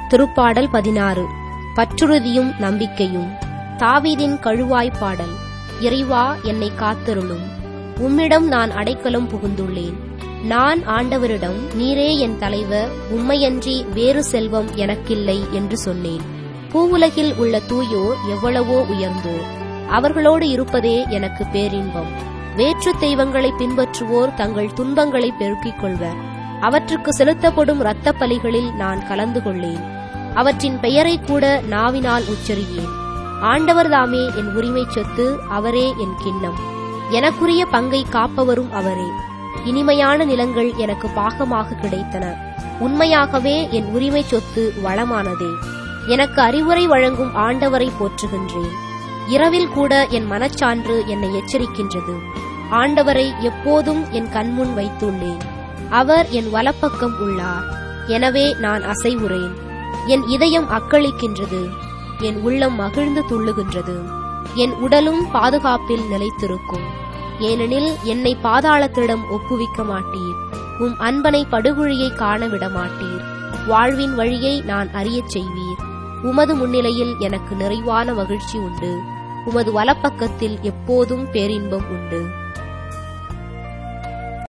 திருப்பாடல் பதினாறு பற்றுறுதியும் நம்பிக்கையும் தாவீதின் கழுவாய் பாடல் இறைவா என்னை காத்தருளும் உம்மிடம் நான் அடைக்கலம் புகுந்துள்ளேன் நான் ஆண்டவரிடம் நீரே என் தலைவர் உம்மையன்றி வேறு செல்வம் எனக்கில்லை என்று சொன்னேன் பூவுலகில் உள்ள தூயோர் எவ்வளவோ உயர்ந்தோர் அவர்களோடு இருப்பதே எனக்கு பேரின்பம் வேற்று தெய்வங்களை பின்பற்றுவோர் தங்கள் துன்பங்களை பெருக்கிக் கொள்வர் அவற்றுக்கு செலுத்தப்படும் இரத்த பலிகளில் நான் கலந்து கொள்ளேன் அவற்றின் பெயரை கூட நாவினால் உச்சரியேன் ஆண்டவர் தாமே என் உரிமை சொத்து அவரே என் கிண்ணம் எனக்குரிய பங்கை காப்பவரும் அவரே இனிமையான நிலங்கள் எனக்கு பாகமாக கிடைத்தன உண்மையாகவே என் உரிமை சொத்து வளமானதே எனக்கு அறிவுரை வழங்கும் ஆண்டவரை போற்றுகின்றேன் இரவில் கூட என் மனச்சான்று என்னை எச்சரிக்கின்றது ஆண்டவரை எப்போதும் என் கண்முன் வைத்துள்ளேன் அவர் என் வலப்பக்கம் உள்ளார் எனவே நான் அசைவுறேன் என் இதயம் அக்களிக்கின்றது என் உள்ளம் மகிழ்ந்து துள்ளுகின்றது என் உடலும் பாதுகாப்பில் நிலைத்திருக்கும் ஏனெனில் என்னை பாதாளத்திடம் ஒப்புவிக்க மாட்டீர் உம் அன்பனை படுகொழியை காண விட மாட்டீர் வாழ்வின் வழியை நான் அறியச் செய்வீர் உமது முன்னிலையில் எனக்கு நிறைவான மகிழ்ச்சி உண்டு உமது வலப்பக்கத்தில் எப்போதும் பேரின்பம் உண்டு